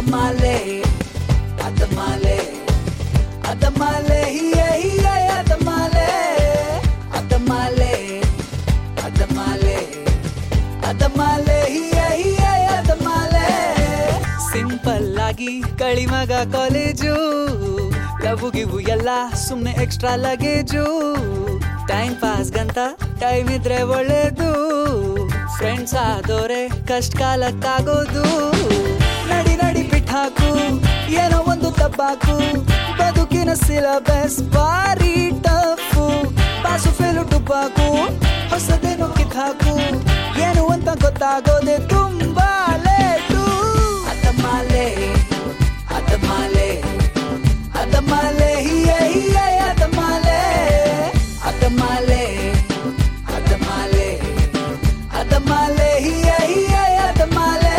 ಅದಮಾಲೆ ಅದಮಾಲೆ ಅದಮಾಲೆ ಹಿಯೇ ಹಿಯೇ ಅದಮಾಲೆ ಅದಮಾಲೆ ಅದಮಾಲೆ ಅದಮಾಲೆ ಹಿಯೇ ಹಿಯೇ ಅದಮಾಲೆ simple ಆಗಿ ಕಳಿಮಗ college love ಗಿವು ಎಲ್ಲ ಸುಮ್ನೆ ಎಕ್ಸ್ಟ್ರಾ ಲಗೇಜು ಟೈಮ್ ಪಾಸ್ ಗಂತ ಟೈಮ್ ಇದ್ರೆ ಒಳ್ಳೇದು ಫ್ರೆಂಡ್ಸ್ ಆದೋರೆ ಕಷ್ಟ ಕಾಲಕ್ಕಾಗೋದು ನಡಿ ನಡಿ ಬಿಟ್ಟಾಕು ಏನೋ ಒಂದು ತಬ್ಬಾಕು ಬದುಕಿನ ಸಿಲಬಸ್ ಬಾರಿ ಟಫು ಪಾಸು ಫೇಲು ಟುಬ್ಬಾಕು ಹೊಸದೇನು ಕಿತ್ತಾಕು ಏನು ಅಂತ ಗೊತ್ತಾಗೋದೆ ತುಂಬಾ ಲೇಟು ಅದಮಾಲೆ ಅದಮಾಲೆ ಅದಮಾಲೆ ಹಿಯೇ ಹಿಯೇ ಅದಮಾಲೆ ಅದಮಾಲೆ ಅದಮಾಲೆ ಅದಮಾಲೆ ಹಿಯೇ ಹಿಯೇ ಅದಮಾಲೆ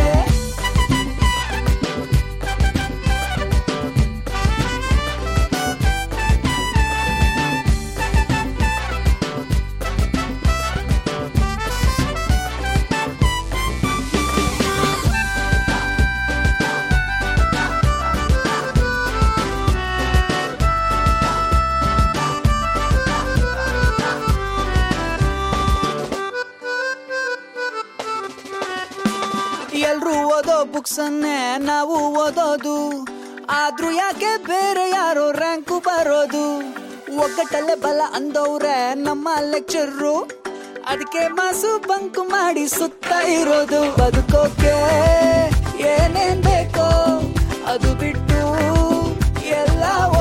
ಎಲ್ರು ಓದೋ ಬುಕ್ಸ್ ಅನ್ನೇ ನಾವು ಓದೋದು ಆದ್ರೂ ಯಾಕೆ ಬೇರೆ ಯಾರೋ ರ್ಯಾಂಕು ಬರೋದು ಒಗ್ಗಟ್ಟಲ್ಲೇ ಬಲ ಅಂದವ್ರೆ ನಮ್ಮ ಲೆಕ್ಚರ್ರು ಅದಕ್ಕೆ ಮಾಸು ಬಂಕು ಮಾಡಿ ಸುತ್ತ ಇರೋದು ಬದುಕೋಕೆ ಏನೇನ್ ಬೇಕೋ ಅದು ಬಿಟ್ಟು ಎಲ್ಲ